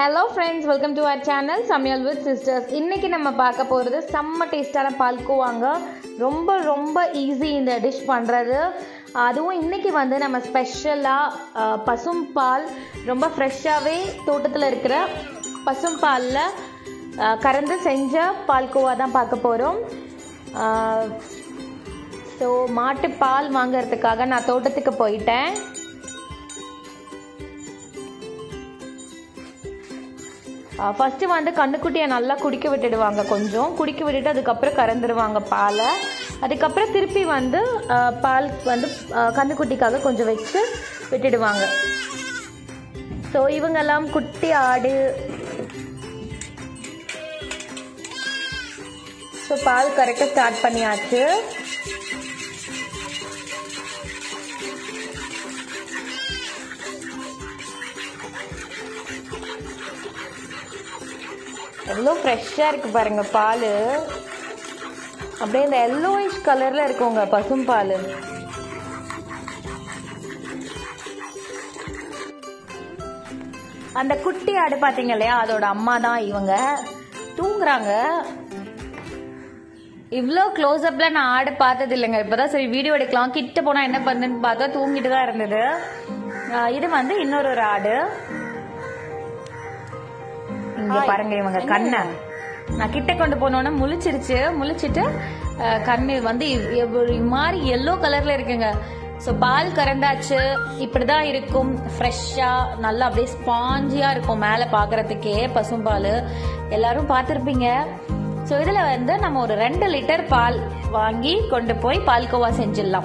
hello friends welcome to our channel Samayal with sisters இன்றைக்கி நம்ம பார்க்க போகிறது செம்ம டேஸ்டான பால்கோவாங்க ரொம்ப ரொம்ப ஈஸி இந்த டிஷ் பண்ணுறது அதுவும் இன்றைக்கி வந்து நம்ம ஸ்பெஷலாக பசும் பால் ரொம்ப ஃப்ரெஷ்ஷாகவே தோட்டத்தில் இருக்கிற பசும் பாலில் கறந்து செஞ்ச பால்கோவா தான் பார்க்க போகிறோம் ஸோ மாட்டு பால் வாங்கிறதுக்காக நான் தோட்டத்துக்கு போயிட்டேன் ஃபஸ்ட்டு வந்து கண்ணுக்குட்டியை நல்லா குடிக்க விட்டுடுவாங்க கொஞ்சம் குடிக்க விட்டுட்டு அதுக்கப்புறம் கறந்துடுவாங்க பாலை அதுக்கப்புறம் திருப்பி வந்து அஹ், பால் வந்து அஹ், கண்ணுக்குட்டிக்காக கொஞ்சம் வச்சு விட்டுடுவாங்க ஸோ இவங்கெல்லாம் குட்டி ஆடு ஸோ பால் கரெக்டாக ஸ்டார்ட் பண்ணியாச்சு எவ்வளோ ஃப்ரெஷ்ஷாக இருக்குது பாருங்க பால் அப்படியே இந்த எல்லோயிஷ் கலரில் இருக்குங்க பசும் பால் அந்த குட்டி ஆடு பார்த்தீங்க இல்லையா அதோட அம்மா தான் இவங்க தூங்குறாங்க இவ்வளோ க்ளோஸ்அப்பில் நான் ஆடு பார்த்தது இல்லைங்க இப்போதான் சரி வீடியோ எடுக்கலாம் கிட்ட போனால் என்ன பண்ணுன்னு பார்த்தா தூங்கிட்டு தான் இருந்தது ஆஹ் இது வந்து இன்னொரு ஒரு ஆடு இங்க பாருங்க இவங்க கண்ணை நான் கிட்ட கொண்டு போனோன்னே முழிச்சிருச்சு முழிச்சிட்டு அஹ், கண்ணு வந்து இவ்- இவ்- ஒரு மாதிரி எல்லோ கலர்ல இருக்குங்க ஸோ பால் கறந்தாச்சு இப்படிதான் இருக்கும் ஃப்ரெஷ்ஷா நல்லா அப்படியே ஸ்பாஞ்சியா இருக்கும் மேலே பார்க்கறதுக்கே பசும்பால் எல்லாரும் பார்த்துருப்பீங்க ஸோ இதில் வந்து நம்ம ஒரு ரெண்டு லிட்டர் பால் வாங்கி கொண்டு போய் பால்கோவா செஞ்சிடலாம்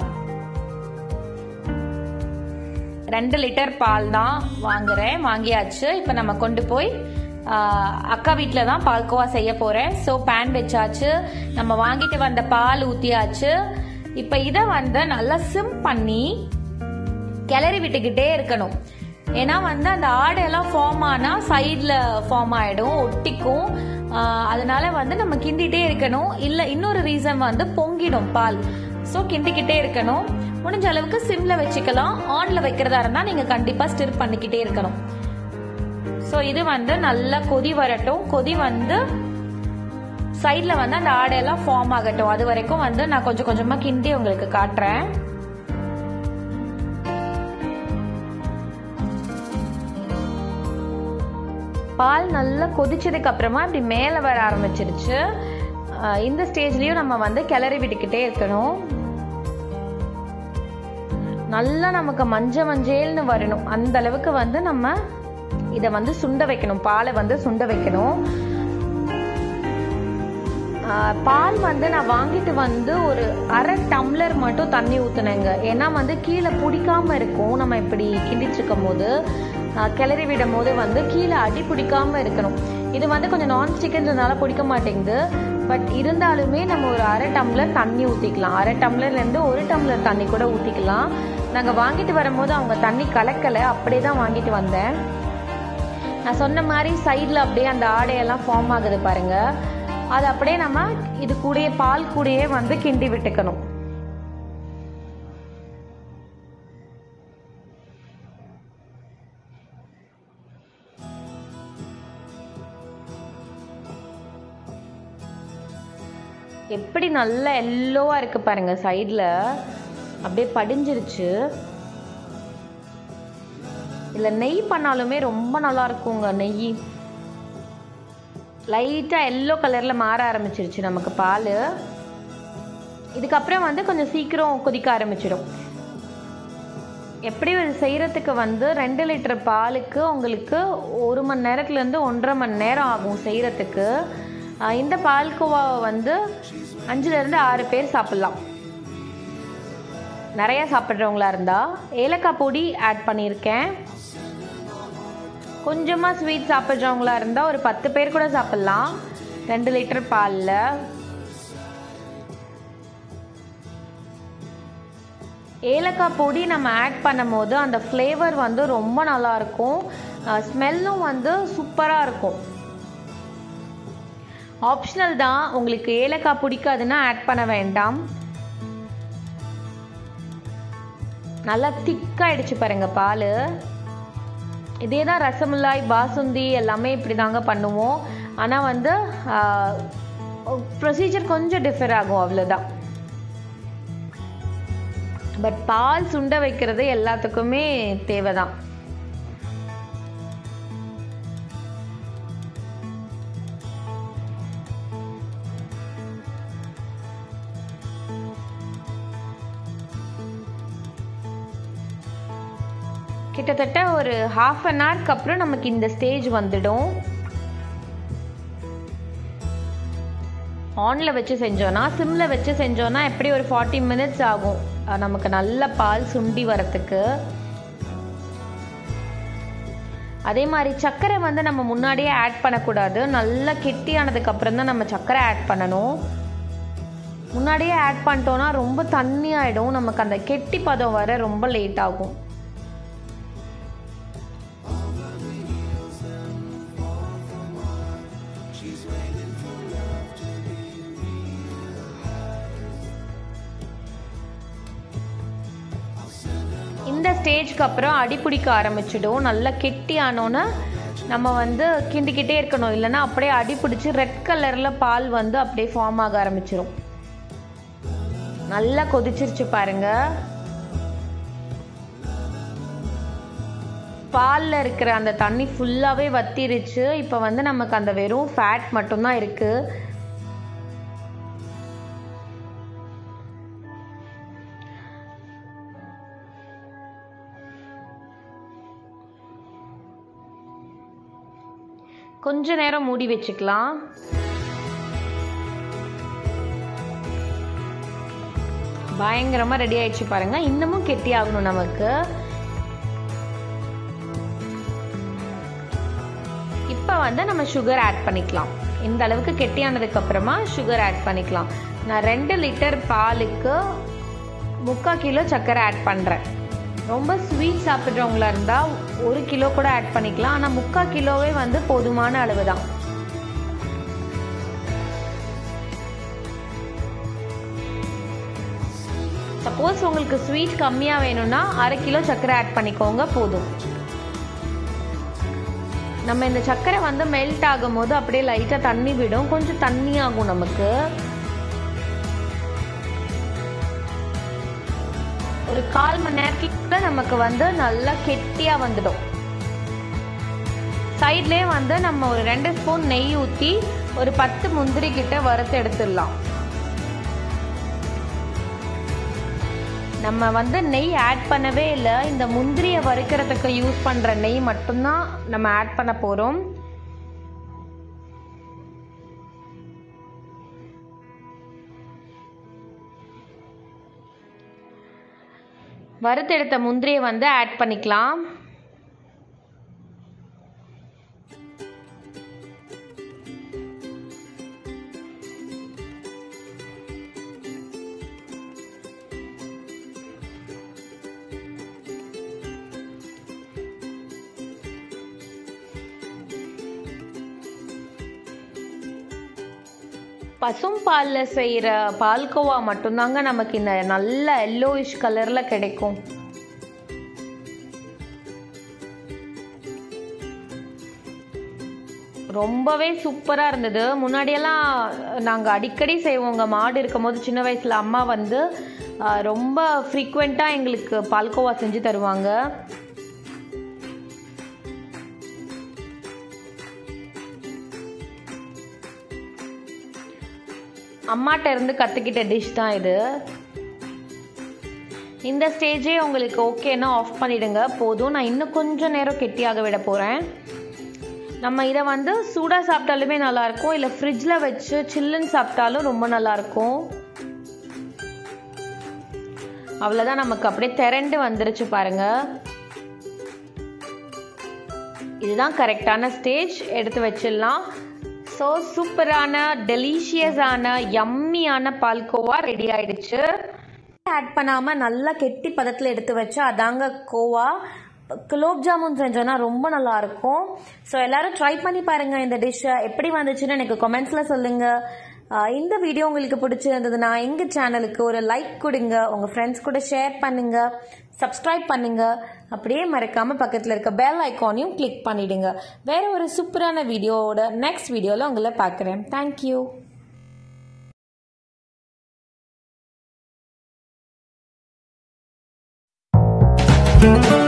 ரெண்டு லிட்டர் பால் தான் வாங்குறேன் வாங்கியாச்சு இப்போ நம்ம கொண்டு போய் ஆஹ், அக்கா வீட்டில் தான் பால்கோவா செய்ய போகிறேன் ஸோ பேன் வச்சாச்சு நம்ம வாங்கிட்டு வந்த பால் ஊற்றியாச்சு இப்போ இதை வந்து நல்லா சிம் பண்ணி கிளறி விட்டுக்கிட்டே இருக்கணும் ஏன்னா வந்து அந்த ஆடையெல்லாம் ஃபார்ம் ஆனால் சைடில் ஃபார்ம் ஆகிடும் ஒட்டிக்கும் ஆஹ், அதனால வந்து நம்ம கிண்டிகிட்டே இருக்கணும் இல்லை இன்னொரு ரீசன் வந்து பொங்கிடும் பால் ஸோ கிண்டிக்கிட்டே இருக்கணும் முடிஞ்ச அளவுக்கு சிம்ல வச்சுக்கலாம் ஆன்ல வைக்கிறதா இருந்தால் நீங்கள் கண்டிப்பாக ஸ்டிர் பண்ணிக்கிட்டே இருக்கணும் ஸோ இது வந்து நல்லா கொதி வரட்டும் கொதி வந்து சைடில் வந்து அந்த ஆடையெல்லாம் ஃபார்ம் ஆகட்டும் அது வரைக்கும் வந்து நான் கொஞ்சம் கொஞ்சமாக கிண்டி உங்களுக்கு காட்டுறேன் பால் நல்லா கொதிச்சதுக்கு அப்புறமா இப்படி மேலே வர ஆரம்பிச்சிருச்சு அஹ் இந்த ஸ்டேஜ்லயும் நம்ம வந்து கிளறி விட்டுக்கிட்டே இருக்கணும் நல்லா நமக்கு மஞ்ச மஞ்சேல்னு வரணும் அந்த அளவுக்கு வந்து நம்ம இதை வந்து சுண்ட வைக்கணும் பாலை வந்து சுண்ட வைக்கணும் ஆஹ் பால் வந்து நான் வாங்கிட்டு வந்து ஒரு அரை டம்ளர் மட்டும் தண்ணி ஊற்றுனேங்க ஏன்னா வந்து கீழே பிடிக்காம இருக்கும் நம்ம இப்படி கிண்டிட்டு இருக்கும் போது ஆஹ் கிளறி விடும் போது வந்து கீழே அடி பிடிக்காம இருக்கணும் இது வந்து கொஞ்சம் நான்ஸ்டிக்ன்றதுனால பிடிக்க மாட்டேங்குது பட் இருந்தாலுமே நம்ம ஒரு அரை டம்ளர் தண்ணி ஊற்றிக்கலாம் அரை டம்ளர்லேருந்து ஒரு டம்ளர் தண்ணி கூட ஊற்றிக்கலாம் நாங்கள் வாங்கிட்டு வரும்போது அவங்க தண்ணி கலக்கலை அப்படியே தான் வாங்கிட்டு வந்தேன் நான் சொன்ன மாதிரி சைடில் அப்படியே அந்த ஆடையெல்லாம் ஃபார்ம் ஆகுது பாருங்க அது அப்படியே நம்ம இது கூடயே பால் கூடயே வந்து கிண்டி விட்டுக்கணும் எப்படி நல்ல எல்லோவா இருக்கு பாருங்க சைடில் அப்படியே படிஞ்சிருச்சு இல்லை நெய் பண்ணாலுமே ரொம்ப நல்லா இருக்குங்க நெய் லைட்டாக எல்லோ கலரில் மாற ஆரம்பிச்சிருச்சு நமக்கு பால் இதுக்கப்புறம் வந்து கொஞ்சம் சீக்கிரம் கொதிக்க ஆரம்பிச்சிடும் எப்படி இது செய்கிறதுக்கு வந்து ரெண்டு லிட்டர் பாலுக்கு உங்களுக்கு ஒரு மணி நேரத்துலேருந்து ஒன்றரை மணி நேரம் ஆகும் செய்கிறதுக்கு இந்த பால்கோவாவை வந்து அஞ்சுலேருந்து ஆறு பேர் சாப்பிட்லாம் நிறைய சாப்பிட்றவங்களா இருந்தால் ஏலக்காய் பொடி ஆட் பண்ணியிருக்கேன் கொஞ்சமாக ஸ்வீட் சாப்பிட்றவங்களா இருந்தால் ஒரு பத்து பேர் கூட சாப்பிட்லாம் ரெண்டு லிட்டர் பாலில் ஏலக்காய் பொடி நம்ம ஆட் பண்ணும்போது அந்த ஃப்ளேவர் வந்து ரொம்ப நல்லா இருக்கும் ஸ்மெல்லும் வந்து சூப்பராக இருக்கும் ஆப்ஷனல் தான் உங்களுக்கு ஏலக்காய் பிடிக்காதுன்னா ஆட் பண்ண வேண்டாம் நல்லா திக்காயிடுச்சு பாருங்க பால் இதே தான் ரசமலாய் பாசுந்தி எல்லாமே இப்படி தாங்க பண்ணுவோம் ஆனால் வந்து ப்ரொசீஜர் கொஞ்சம் டிஃபர் ஆகும் அவ்வளோதான் பட் பால் சுண்ட வைக்கிறது எல்லாத்துக்குமே தேவைதான் கிட்டத்தட்ட ஒரு ஹாஃப் அன் ஹவருக்கு அப்புறம் நமக்கு இந்த ஸ்டேஜ் வந்துடும் ஆனில் வச்சு செஞ்சோன்னா சிம்மில் வச்சு செஞ்சோன்னா எப்படி ஒரு ஃபார்ட்டி மினிட்ஸ் ஆகும் அஹ் நமக்கு நல்ல பால் சுண்டி வரத்துக்கு அதே மாதிரி சர்க்கரை வந்து நம்ம முன்னாடியே ஆட் பண்ணக்கூடாது நல்லா கெட்டியானதுக்கு அப்புறம் தான் நம்ம சர்க்கரை ஆட் பண்ணணும் முன்னாடியே ஆட் பண்ணிட்டோன்னா ரொம்ப தண்ணி ஆகிடும் நமக்கு அந்த கெட்டி பதம் வர ரொம்ப லேட் ஆகும் இந்த ஸ்டேஜ்க்கு அப்புறம் அடி பிடிக்க ஆரம்பிச்சிடும் நல்லா கெட்டி ஆனோன்னு நம்ம வந்து கிண்டிக்கிட்டே இருக்கணும் இல்லைன்னா அப்படியே அடி பிடிச்சி ரெட் கலரில் பால் வந்து அப்படியே ஃபார்ம் ஆக ஆரம்பிச்சிடும் நல்லா கொதிச்சிருச்சு பாருங்க பாலில் இருக்கிற அந்த தண்ணி ஃபுல்லாகவே வத்திருச்சு இப்போ வந்து நமக்கு அந்த வெறும் ஃபேட் மட்டும்தான் இருக்குது கொஞ்ச நேரம் மூடி வச்சுக்கலாம் பயங்கரமா ரெடி ஆயிடுச்சு பாருங்க இன்னமும் கெட்டி ஆகணும் நமக்கு இப்போ வந்து நம்ம சுகர் ஆட் பண்ணிக்கலாம் இந்த அளவுக்கு கெட்டியானதுக்கு அப்புறமா சுகர் ஆட் பண்ணிக்கலாம் நான் ரெண்டு லிட்டர் பாலுக்கு முக்கால் கிலோ சர்க்கரை ஆட் பண்ணுறேன் ரொம்ப ஸ்வீட் சாப்பிட்றவங்களா இருந்தால் ஒரு கிலோ கூட ஆட் பண்ணிக்கலாம் ஆனால் முக்கால் கிலோவே வந்து போதுமான அளவு தான் சப்போஸ் உங்களுக்கு ஸ்வீட் கம்மியாக வேணும்னா அரை கிலோ சர்க்கரை ஆட் பண்ணிக்கோங்க போதும் நம்ம இந்த சர்க்கரை வந்து மெல்ட் ஆகும் போது அப்படியே லைட்டாக தண்ணி விடும் கொஞ்சம் தண்ணி ஆகும் நமக்கு ஒரு கால் மணி நேரத்துக்கு நமக்கு வந்து நல்லா கெட்டியாக வந்துடும் சைட்லேயே வந்து நம்ம ஒரு ரெண்டு ஸ்பூன் நெய் ஊற்றி ஒரு பத்து முந்திரி கிட்ட வறுத்து எடுத்துடலாம் நம்ம வந்து நெய் ஆட் பண்ணவே இல்லை இந்த முந்திரியை வறுக்கிறதுக்கு யூஸ் பண்ணுற நெய் மட்டும்தான் நம்ம ஆட் பண்ண போகிறோம் வறுத்தெடுத்த முந்திரியை வந்து ஆட் பண்ணிக்கலாம் பசும் பாலில் செய்கிற பால்கோவா மட்டும்தாங்க நமக்கு இந்த நல்ல எல்லோயிஷ் கலரில் கிடைக்கும் ரொம்பவே சூப்பராக இருந்தது முன்னாடியெல்லாம் நாங்கள் அடிக்கடி செய்வோங்க மாடு இருக்கும் போது சின்ன வயசில் அம்மா வந்து ஆஹ், ரொம்ப ஃப்ரீக்வெண்ட்டாக எங்களுக்கு பால்கோவா செஞ்சு தருவாங்க அம்மாட்ட இருந்து கற்றுக்கிட்ட டிஷ் தான் இது இந்த ஸ்டேஜே உங்களுக்கு ஓகேன்னா ஆஃப் பண்ணிடுங்க போதும் நான் இன்னும் கொஞ்சம் நேரம் கெட்டியாக விட போகிறேன் நம்ம இதை வந்து சூடாக சாப்பிட்டாலுமே நல்லாயிருக்கும் இல்லை ஃப்ரிட்ஜில் வச்சு சில்லுன்னு சாப்பிட்டாலும் ரொம்ப நல்லாயிருக்கும் அவ்வளோதான் நமக்கு அப்படியே திரண்டு வந்துருச்சு பாருங்க இதுதான் கரெக்டான ஸ்டேஜ் எடுத்து வச்சிடலாம் ஸோ சூப்பரான டெலிஷியஸான யம்மியான பால்கோவா ரெடி ஆயிடுச்சு ஆட் பண்ணாமல் நல்லா கெட்டி பதத்தில் எடுத்து வச்சா அதாங்க கோவா குலோப் ஜாமுன் செஞ்சோன்னா ரொம்ப நல்லா இருக்கும் ஸோ எல்லாரும் ட்ரை பண்ணி பாருங்க இந்த டிஷ்ஷை எப்படி வந்துச்சுன்னு எனக்கு கமெண்ட்ஸில் சொல்லுங்க ஆஹ் இந்த வீடியோ உங்களுக்கு பிடிச்சிருந்ததுன்னா எங்கள் சேனலுக்கு ஒரு லைக் கொடுங்க உங்கள் ஃப்ரெண்ட்ஸ் கூட ஷேர் பண்ணுங்க சப்ஸ்கிரைப் பண்ணுங்க அப்படியே மறக்காம பக்கத்தில் இருக்க பெல் ஐக்கானையும் கிளிக் பண்ணிடுங்க வேற ஒரு சூப்பரான வீடியோவோட நெக்ஸ்ட் வீடியோவில் உங்களை பார்க்குறேன் தேங்க்யூ thank you